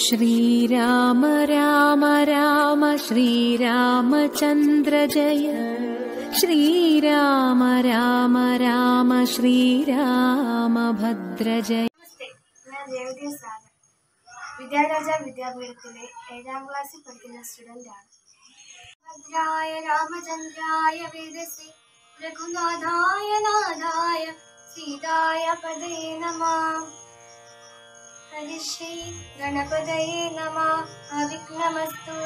श्रीराम राम राम श्रीरामचन्द्र जय श्रीराम राम राम श्रीरामभद्र जय നമസ്തേ ഞാൻ രേവതി സാഗർ വിദ്യാരാജ വിദ്യാപീഠത്തിലെ ഏഴാം ക്ലാസ്സിൽ പഠിക്കുന്ന സ്റ്റുഡൻ്റ് ആണ് ഭദ്രായ രാമചന്ദ്രായ വേദസി രഘുനാഥായ നാഥായ സീതായ പദേ നമ ഹരിശ്രീ ഗണപതയേ നമ അവിഘ്നമസ്തു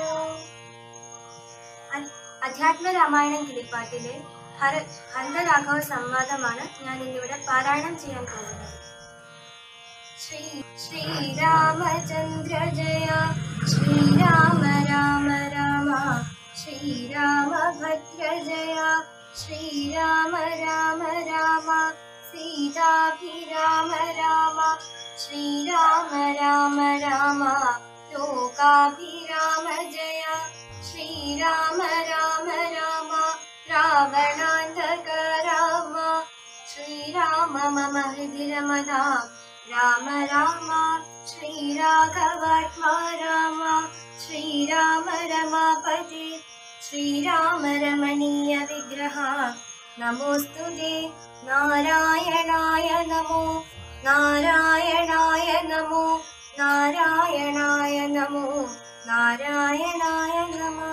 അ- അധ്യാത്മ രാമായണം കിളിപ്പാട്ടിലെ ഹര ഹന്തരാഘവ സംവാദമാണ് ഞാൻ ഇന്നിവിടെ പാരായണം ചെയ്യാൻ പോകുന്നത് ശ്രീ ശ്രീരാമചന്ദ്ര ജയ ശ്രീരാമ രാമ രാമ ശ്രീരാമഭദ്ര ജയ ശ്രീരാമ രാമ രാമ സീതാഭിരാമ രാമ ശ്രീരാമ രാമ രാമ ലോകാഭിരാമ ജയ ശ്രീരാമ രാമ രാമ രാവണാന്തക രാമ ശ്രീരാമ മമ ഹൃദി രമതാം രാമ രാമ ശ്രീരാഘവാത്മാ രാമ ശ്രീരാമ രമാപതി ശ്രീരാമ രമണീയ വിഗ്രഹ നമോസ്തു നാരായണായ നമോ നാരായണായ നമോ നാരായണായ നമോ നാരായണായ നമ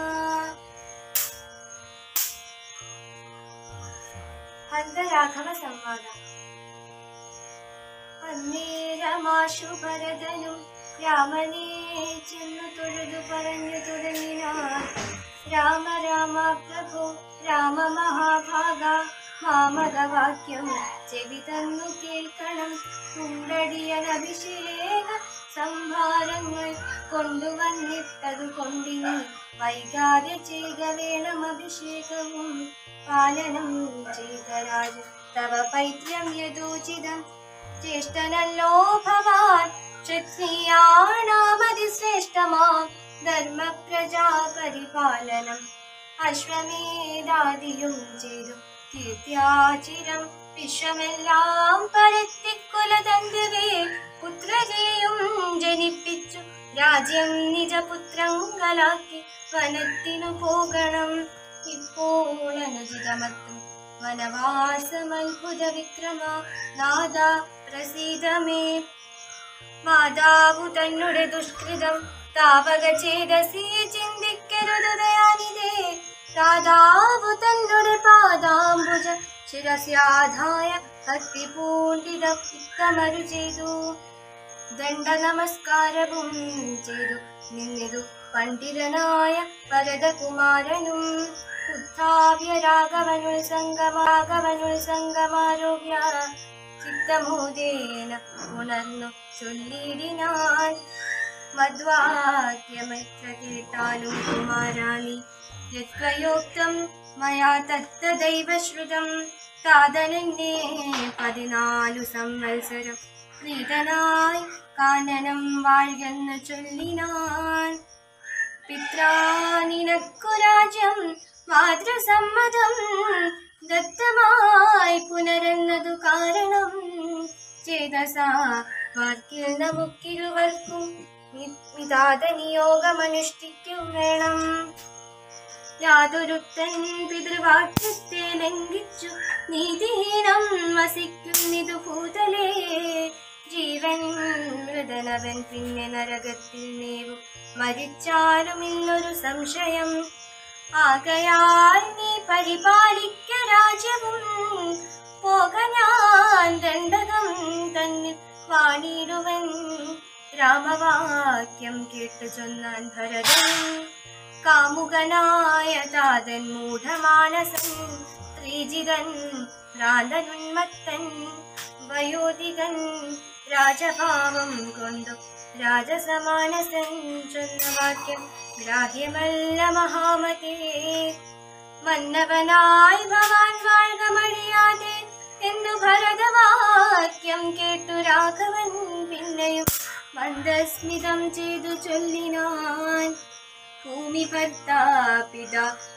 ഹന്തരാഘവ സംവാദം അന്നേരമാശു ഭരതനും രാമനെ ചെന്നു തൊഴുതു പറഞ്ഞു തുടങ്ങിനാർ രാമ രാമ പ്രഭു രാമ മഹാഭാഗ മാമകവാക്യം ചെവി തന്നു കേൾക്കണം കുണ്ടടിയൻ അഭിഷേക സംഭാരങ്ങൾ കൊണ്ടുവന്നിട്ടതു കൊണ്ടിനി വൈകാതെ ചെയ്യുക വേണം അഭിഷേകവും പാലനം ചെയ്ത രാജ തവ പൈത്യം യഥോചിതം ജ്യേഷ്ഠനല്ലോ ഭവാൻ ക്ഷത്രിയാണാമതിശ്രേഷ്ഠമാം ധർമ്മപ്രജാ പരിപാലനം അശ്വമേധാദിയും ചെയ്തു കീർത്തിയാചിരം വിശ്വമെല്ലാം പരത്തിക്കുലതന്തുവേ പുത്രജയും ജനിപ്പിച്ചു രാജ്യം നിജപുത്രങ്ങളാക്കി വനത്തിനു പോകണം ഇപ്പോൾ അനുചിതമത്തും വനവാസമത്ഭുത വിക്രമ നാദ പ്രസീതമേ മാതാവു തന്നുടെ ദുഷ്കൃതം താപക ചേതസി ചിന്തിക്കരുതയാനിതേ രാധാവു തന്നുടെ പാദാംബുജ ശിരസ്യാധായ ഭക്തി പൂണ്ടിത ഇത്തമരു ചെയ്തു ദണ്ഡ നമസ്കാരവും ചെയ്തു നിന്നിതു പണ്ഡിതനായ ഭരതകുമാരനും ഉദ്ധാവ്യ രാഘവനുൾ സംഗമാഘവനുൾ സംഗമാരോഗ്യ ചിത്തമോദേന ഉണർന്നു ചൊല്ലിടിനാൻ മധ്വാക്യമെത്ര കേട്ടാലും കുമാരാണി യത്വയോക്തം മയാ തത്തദൈവ ശ്രുതം താതനെന്നെ പതിനാലു സംവത്സരം പ്രീതനായി കാനനം വാഴ്കെന്ന് ചൊല്ലിനാൻ പിത്രാനിനക്കു രാജ്യം മാതൃസമ്മതം ദത്തമായി പുനരെന്നതു കാരണം ചേതസാ വാക്കിൽ നമുക്കിരുവർക്കും വിധാത നിയോഗമനുഷ്ഠിക്കും വേണം യാതൊരുത്തൻ പിതൃവാക്യത്തെ ലംഘിച്ചു നീതിഹീനം വസിക്കുന്നിതു ഭൂതലേ ജീവൻ മൃതനവൻ പിന്നെ നരകത്തിൽ നേവും മരിച്ചാലും ഇന്നൊരു സംശയം ആകയാൽ നീ പരിപാലിക്ക രാജ്യവും പോക ഞാൻ ദണ്ഡകം തന്നിൽ വാണിടുവൻ രാമവാക്യം കേട്ടു ചൊന്നാൻ ഭരതൻ കാമുകനായ താതൻ മൂഢമാനസൻ ത്രിജിതൻ ഭ്രാന്തനുന്മത്തൻ വയോധികൻ രാജഭാവം കൊണ്ടു രാജസമാനസൻ ചൊന്ന വാക്യം ഗ്രാഹ്യമല്ല മഹാമതേ മന്നവനായി ഭവാൻ വാഴ്ക മഴിയാതെ എന്നു ഭരതവാക്യം കേട്ടു രാഘവൻ പിന്നെയും മന്ദസ്മിതം ചെയ്തു ചൊല്ലിനാൻ ഭൂമി ഭർത്താപിത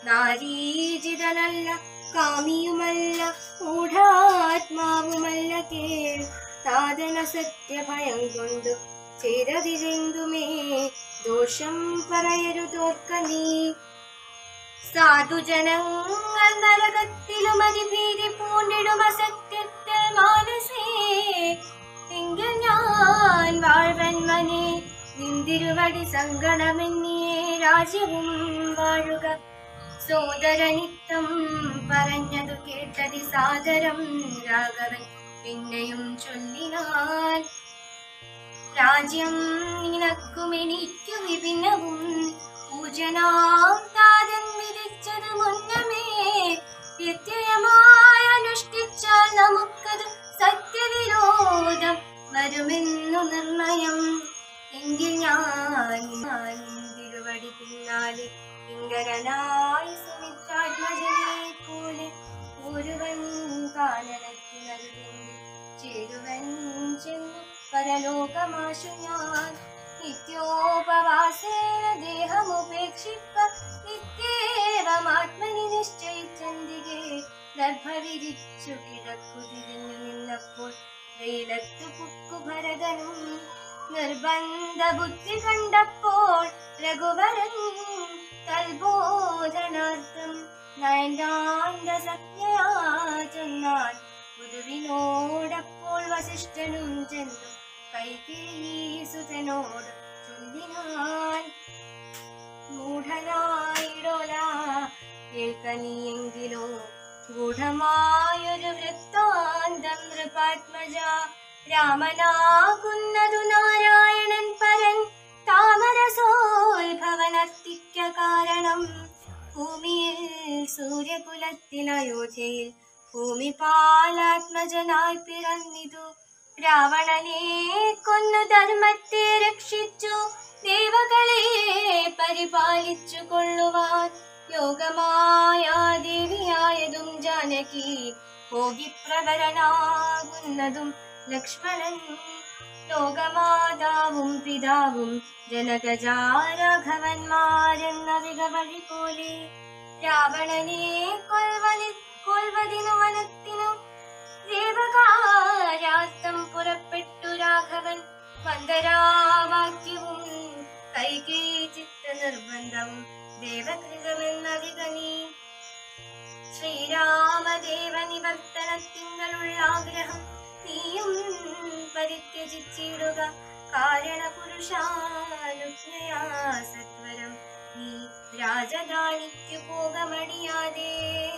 നാരീജിതനല്ല കാമിയുമല്ല മൂഢാത്മാവുമല്ല കേൾ സാധന സത്യഭയം കൊണ്ടു ചെയ്തതിലെന്തുമേ ദോഷം പറയരുതോർക്ക നീ സാധുജനങ്ങൾ നരകത്തിലും അതിഭീതി പൂണ്ടിടും അസത്യത്തിൽ മാനസേ എങ്കിൽ ഞാൻ വാഴ്വന്മനെ നിന്തിരുവടി സങ്കടമെന്നിയേ രാജ്യവും വാഴുക സോദരനിത്തം പറഞ്ഞതു കേട്ടതി സാദരം രാഘവൻ പിന്നെയും ചൊല്ലിനാൻ രാജ്യം നിനക്കും എനിക്കു വിഭിന്നവും പൂജനാം താതൻ വിധിച്ചത് മുന്നമേ വ്യത്യയമായി അനുഷ്ഠിച്ചാൽ നമുക്കത് സത്യവിരോധം വരുമെന്നു നിർണയം എങ്കിൽ ഞാൻ ഞാൻ തിരുവടി പിന്നാലെ കിങ്കരനായി സുമിത്രാത്മജനെ പോലെ ഒരുവൻ കാനനത്തിനരുവിൽ ചേരുവൻ ചെന്നു പരലോകമാശു ഞാൻ നിത്യോപവാസേന ദേഹമുപേക്ഷിപ്പ നിത്യേവമാത്മനി നിശ്ചയിച്ചന്തികെ ഗർഭവിരിച്ചു കിടക്കുതിരിഞ്ഞു നിന്നപ്പോൾ വെയിലത്തു പുക്കു ഭരതനും നിർബന്ധ ബുദ്ധി കണ്ടപ്പോൾ രഘുവരൻ തൽബോധനാർത്ഥം നയനാന്ത സജ്ഞയാ ചെന്നാൽ ഗുരുവിനോടപ്പോൾ വസിഷ്ഠനും ചെന്നു കൈകേയീസുതനോട് ചൊല്ലിനാൻ മൂഢനായിടോല കേൾക്കനിയെങ്കിലോ ഗൂഢമായൊരു വൃത്താന്തം നൃപാത്മജ രാമനാകുന്നതു നാരായണൻ പരൻ താമരസോത്ഭവനത്തിക്ക കാരണം ഭൂമിയിൽ സൂര്യകുലത്തിൽ അയോധ്യയിൽ ഭൂമിപാലാത്മജനായി പിറന്നിതു രാവണനെ കൊന്നു ധർമ്മത്തെ രക്ഷിച്ചു ദേവകളെ പരിപാലിച്ചു കൊള്ളുവാൻ യോഗമായ ദേവിയായതും ജാനകി ഭോഗിപ്രവരനാകുന്നതും ലക്ഷ്മണൻ ലോകമാതാവും പിതാവും ജനകജാരാഘവന്മാരെന്ന വികവഴി പോലെ രാവണനെ കൊൽവലി കൊൽവതിനു വനത്തിനും ദേവകാരാസ്തം പുറപ്പെട്ടു രാഘവൻ വന്ദരാവാക്യവും കൈകേ ചിത്ത നിർബന്ധവും ദേവകൃതമെന്നധികനീ ശ്രീരാമദേവ നിവർത്തനത്തിങ്ങളുള്ള ആഗ്രഹം നീയും പരിത്യജിച്ചിടുക കാരണ പുരുഷാനുജ്ഞയാ സത്വരം നീ രാജധാനിക്കു പോകമടിയാതെ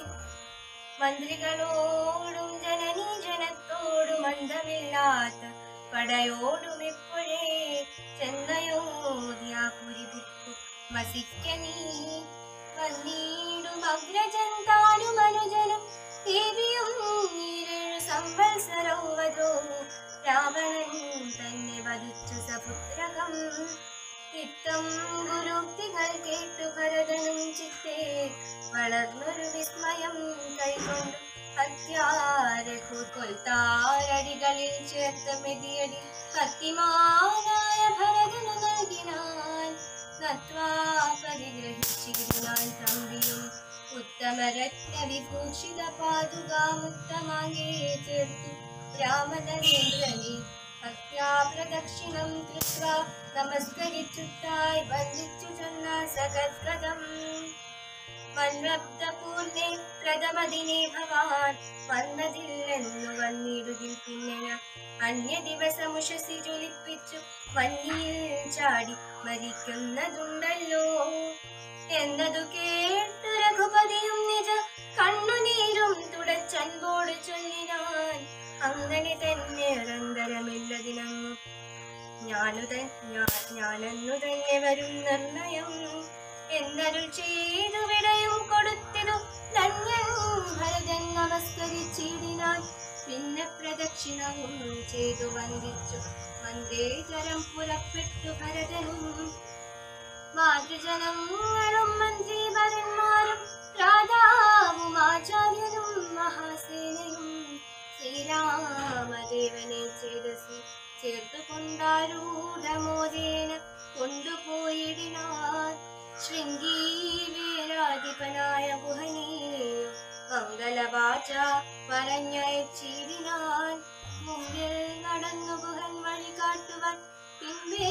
മന്ത്രികളോടും ജനനീ ജനത്തോടും അന്തമില്ലാത്ത പടയോടും എപ്പോഴേ ചെന്നയോധ്യാപുരി വിട്ടു വസിക്ക നീ വന്നീടും അഗ്രജൻ താനും അനുജനും ദേവിയും ഈരേഴു സംവത്സരൗവതോ രാവണൻ തന്നെ വധിച്ചു സപുത്രകം ഇത്തം ഗുരുക്തികൾ കേട്ടു ഭരതനും ചിത്തേ വളർന്നൊരു വിസ്മയം കൈകൊണ്ടു ഹത്യാരഘു കൊൽത്താരടികളിൽ ചേർത്ത മെതിയടി കത്തിമാനായ ഭരതനു നൽകിനാൻ നത്വാ പരിഗ്രഹിച്ചിരുന്നാൻ തമ്പിയും ഉത്തമരത്ന വിഭൂഷിത പാതുകാമുത്തമാങ്കേ ചേർത്തു രാമനരേന്ദ്രനെ ഭക്യാപ്രദക്ഷിണം കൃത്വാ നമസ്കരിച്ചുത്തായി വന്ദിച്ചു ചൊന്ന സഗദ്ഗതം വൻലബ്ധപൂർണെ പ്രഥമദിനെ ഭവാൻ വന്നതില്ലെന്നു വന്നിടുകിൽ പിന്നെ ഞാൻ അന്യ ദിവസമുഷസി ജ്വലിപ്പിച്ചു വന്നിയിൽ ചാടി മരിക്കുന്നതുണ്ടല്ലോ എന്നതു കേട്ടു രഘുപതിയും നിജ കണ്ണുനീരും തുടച്ചൻപോട് ചൊല്ലിനാൻ അങ്ങനെ തന്നെ നിരന്തരമില്ലതിനങ്ങു ഞാനു തൻ ഞാ- ഞാനെന്നു തന്നെ വരും നിർണയം എന്നരുൾ ചെയ്തു വിടയും കൊടുത്തിതു ധന്യൻ ഭരതൻ നമസ്കരിച്ചിടിനാൻ പിന്നെ പ്രദക്ഷിണവും ചെയ്തു വന്ദിച്ചു വന്ദേതരം പുറപ്പെട്ടു ഭരതനും മാതൃജനങ്ങളും മന്ത്രിവരന്മാരും രാജാവും ആചാര്യനും മഹാസേനയും ശ്രീരാമദേവനെ ചേതസി ചേർത്തു കൊണ്ടാരൂഢമോദേന കൊണ്ടുപോയിടിനാൻ ശൃംഗീവേരാധിപനായ ഗുഹനെയോ മംഗളവാച പറഞ്ഞയച്ചിടിനാൻ മുമ്പിൽ നടന്നു ഗുഹൻ വഴി കാട്ടുവാൻ പിൻപേ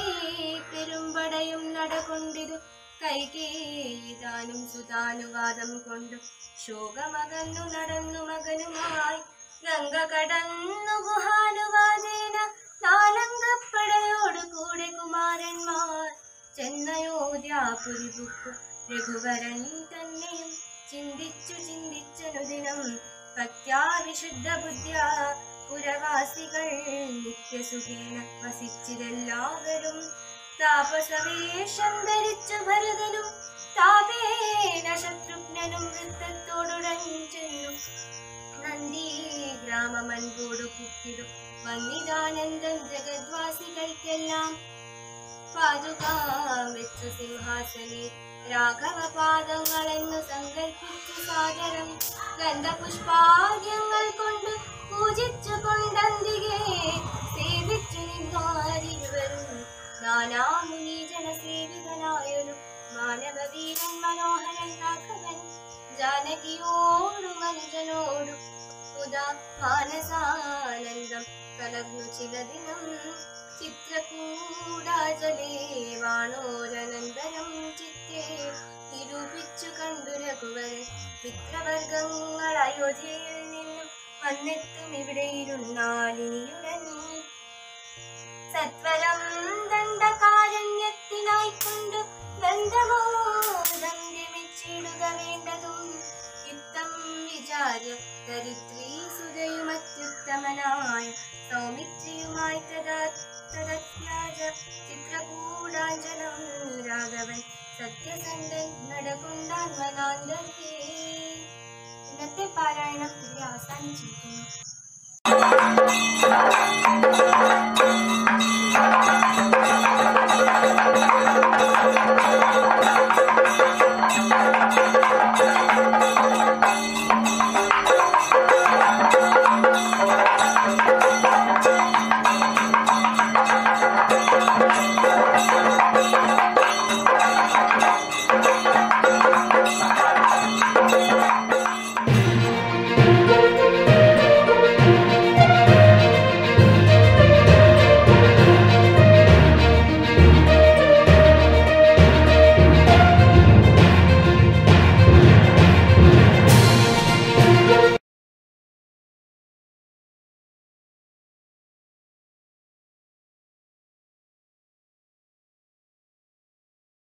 നടകൊണ്ടിതു കൈകേയിതാനും സുതാനുവാദം കൊണ്ടു ശോകമകന്നു നടന്നു മകനുമായി ഗംഗ കടന്നു ഗുഹാനുവാദേന നാലംഗപ്പടയോടു കൂടെ കുമാരന്മാർ ചെന്നയോധ്യാപുരി ബുക്കു രഘുവരൻ തന്നെയും ചിന്തിച്ചു ചിന്തിച്ചനുദിനം ഭക്ത്യാ വിശുദ്ധ ബുദ്ധ്യ പുരവാസികൾ നിത്യസുഖേന വസിച്ചിരെല്ലാവരും താപസവേഷം ധരിച്ചു ഭരതനും താപേന ശത്രുഘ്നനും വൃത്തത്തോടുടൻ ചെന്നു നന്ദി ഗ്രാമമൻപോടു പുക്കിടും വന്നിതാനന്ദം ജഗദ്വാസികൾക്കെല്ലാം പാതുകാം വെച്ചു സിംഹാസനെ രാഘവ പാദങ്ങളെന്നു സങ്കൽപ്പിച്ചു സാദരം ഗന്ധപുഷ്പാദ്യങ്ങൾ കൊണ്ട് പൂജിച്ചു കൊണ്ടന്തികെ സേവിച്ചു നിന്നാരിരുവരും നാനാമുനി ജനസേവിതനായൊരു മാനവവീരൻ മനോഹരൻ രാഘവൻ ജാനകിയോടും അനുജനോടും ഉദാ മാനസാനന്ദം കലർന്നു ചില ദിനം ചിത്രകൂടാചലേ വാണോരനന്തരം ചിത്തേ നിരൂപിച്ചു കണ്ടു രഘുവരൻ മിത്രവർഗങ്ങൾ അയോധ്യയിൽ നിന്നും വന്നെത്തും ഇവിടെ ഇരുന്നാലിനിയുടൻ സത്വരം ദണ്ഡകാരണ്യത്തിനായി കൊണ്ടു ബന്ധമോദം രമിച്ചിടുക വേണ്ടതും യുക്തം വിചാര്യ ദരിദ്രീ സുതയുമത്യുത്തമനായ സൗമിത്രിയുമായി തഥാ തദത്യാജ ചിത്രകൂടാഞ്ജനം രാഘവൻ സത്യസന്ധൻ നടകൊണ്ടാൻ വനാന്തരേ ഇന്നത്തെ പാരായണം ഇവിടെ അവസാനിച്ചിരിക്കുന്നു